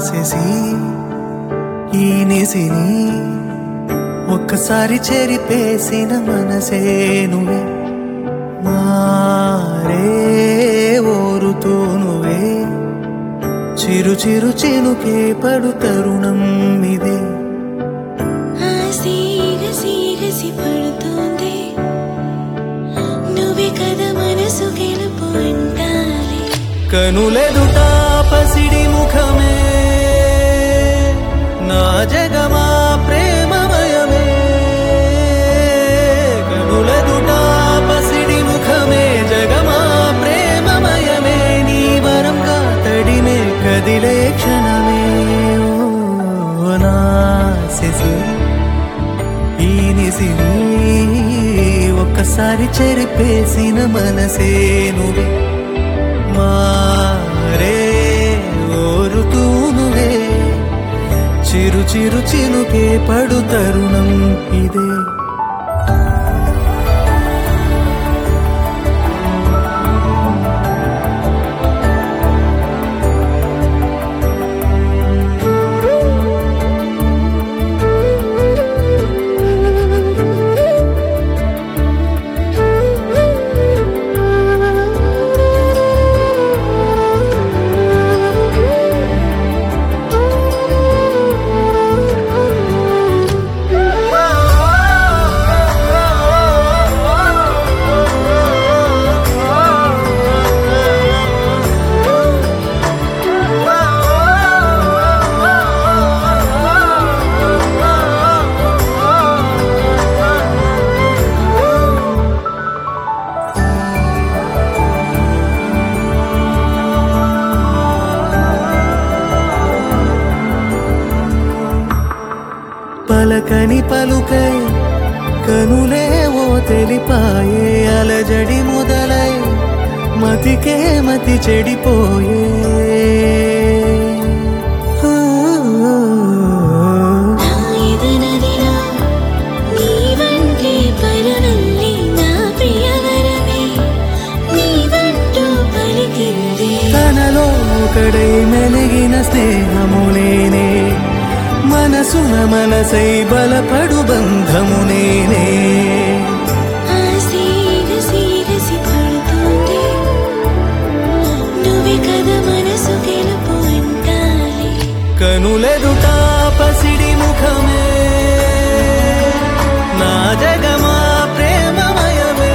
శశి ఈ నిసిని ఒక్కసారి చెరిపేసిన మనసే నువ్వే మారే ఓరుతూ నువ్వే చిరు చిరు చినుకే పడు తరుణం ఇదే ఆ సీగసి గసి పడుతోంది నువ్వే కదా మనసు గెలుపు అంటాలి కనులెదుట పసిడి ముఖమే నా జగమా ప్రేమమయమే కనులెదుట పసిడి ముఖమే జగమా ప్రేమమయమే నీ వరం కాతడినే కదిలే క్షణమే ఓ నా శశి ఈ నిసిని ఒక్కసారి చెరిపేసిన మనసే నువ్వే మారే ఓరుతూ నువ్వే చిరు చిరు చినుకే పడు తరుణం ఇదే పలకని పలుకై కనులే ఓ తెలిపాయే అలజడి మొదలై మతికే మతి చెడిపోయే ఆ, నా ఎదనదిలో నీ వంటే పరునల్లి నా ప్రియవరమే నీ వంటూ పలికింది తనలో ఒకడై మెలిగిన స్నేహమునేనే మనసున మనసై బలపడు బంధము నేనే ఆ సీగసి గసి పడుతోంది నువ్వే కదా మనసు గెలుపు అంటాలి కనులెదుట పసిడి ముఖమే నా జగమా ప్రేమమయమే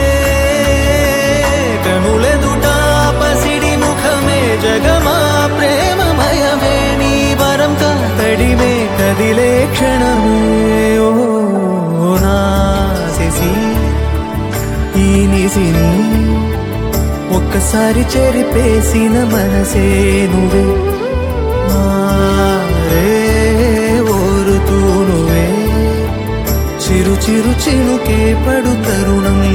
కనులెదుట పసిడి ముఖమే జగమా ప్రేమమయమే నీ వరం కాతడిమే కదిలే క్షణమే ఓ నా శశి ఈ నిసిని ఒక్కసారి చెరిపేసిన మనసే నువ్వే మారే ఓరుతూ నువ్వే చిరు చిరు చినుకే పడు తరుణం